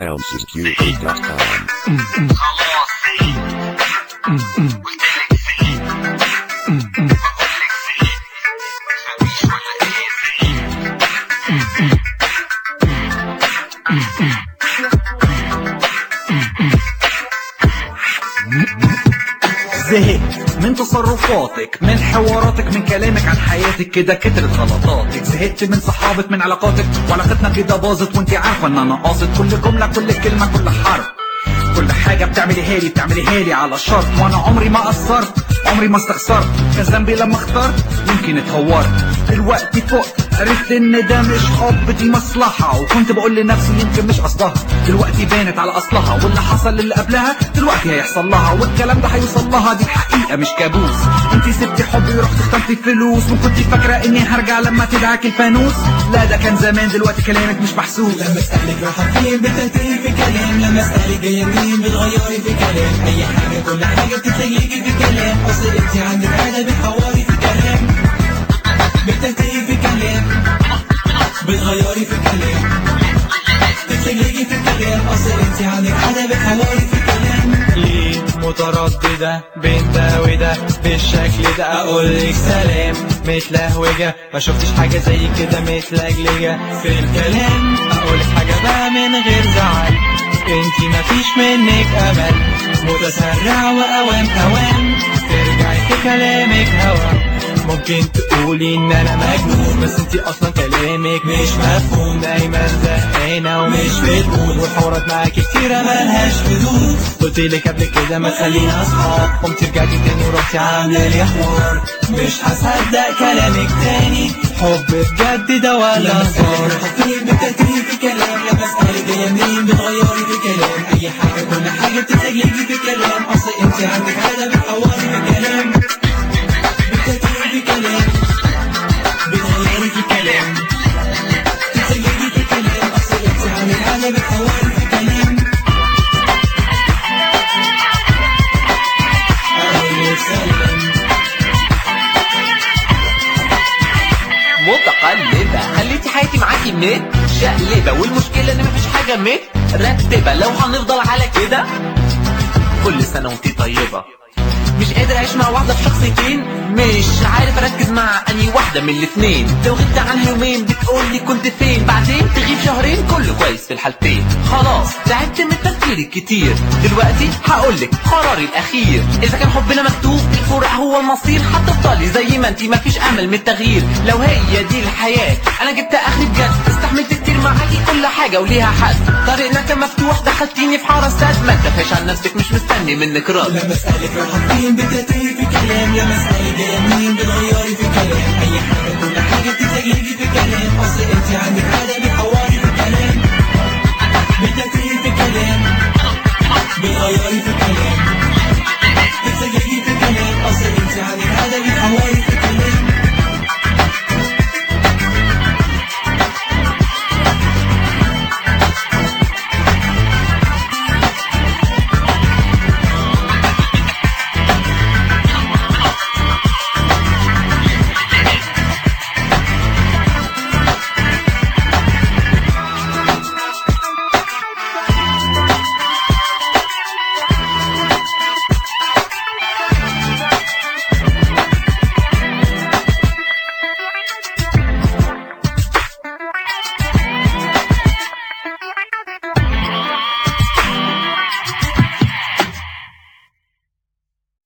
LCQ.com. زهقت من تصرفاتك من حواراتك من كلامك عن حياتك كده كترت غلطاتك زهقت من صحابك من علاقاتك وعلاقتنا كده باظت وانت عارفه ان انا قاصد كل جمله كل كلمه كل حرف كل حاجه بتعمليها لي بتعمليها لي على شرط وانا عمري ما قصرت عمري ما استخسرت كان ذنبي لما اخترت يمكن اتهورت دلوقتي فقت عرفت ان ده مش حب دي مصلحة وكنت بقول لنفسي يمكن مش قصدها دلوقتي بانت على اصلها واللي حصل اللي قبلها دلوقتي هيحصل لها والكلام ده هيوصل لها دي الحقيقة مش كابوس انتي سبتي حبي ورحت اخترتي فلوس وكنت فاكرة اني هرجع لما تدعك الفانوس لا ده كان زمان دلوقتي كلامك مش محسوس لما اسألك رايحة فين بتنتهي في كلام لما اسألك جاية منين بتغيري في كلام أي حاجة كل حاجة بتتلجلجي في كلام أصل أنت عندك عادة بتحوري في كلام بتنتهي في كلام بتغيري في كلام بتتلجلجي في كلام أصل أنت عندك عادة بتحوري في كلام ليه مترددة بين ده وده بالشكل ده اقولك سلام متلهوجة ما شفتش حاجة زي كده متلجلجة في الكلام اقولك حاجة بقى من غير زعل انتي مفيش منك امل متسرع واوام اوام ترجعي في كلامك هوا ممكن تقولي ان انا مجنون بس انتي اصلا كلامك مش مفهوم دايما زهقانة ومش بتقول والحوارات معاكي كتيرة ملهاش حدود قلتلك قبل كده ما تخلينا اصحاب قمت رجعتي تاني ورحتي عاملة لي حوار مش هصدق كلامك تاني حب بجد ده ولا لما اسألك صار رايحة فين بتنتهي في كلام لما اسألك جاية منين بتغيري في كلام أي حاجة كل حاجة بتتلجلجي في كلام أصل أنت عندك عادة بتحوري في كلام بتنتهي في كلام بتغيري في كلام بتتلجلجي في كلام أصل أنت عندك عادة بتحوري في كلام أقولك سلام متقلبة خليتي حياتي معاكي متشقلبة والمشكلة ان مفيش حاجة مترتبة لو هنفضل على كده كل سنة وانتي طيبة مش قادر اعيش مع واحدة في شخصيتين مش عارف اركز مع اني واحدة من الاتنين لو غبت عنها يومين بتقولي كنت فين بعدين تغيب شهرين كله كويس في الحالتين خلاص تعبت من التفكير الكتير دلوقتي هقولك قراري الاخير اذا كان حبنا مكتوب الفراق هو المصير هتفضلي زي ما انتي مفيش امل من التغيير لو هي دي الحياة انا جبت اخري بجد استحملت كتير معاكي كل حاجة وليها حد طريقنا كان مفتوح دخلتيني في حارة سد ما تدافعش عن نفسك مش مستني منك رد لما اسألك رايحة فين بتنتهي في كلام لما اسألك جاية منين بتغيري في كلام أي حاجة كل حاجة بتتلجلجي في كلام أصل أنت عندك عادة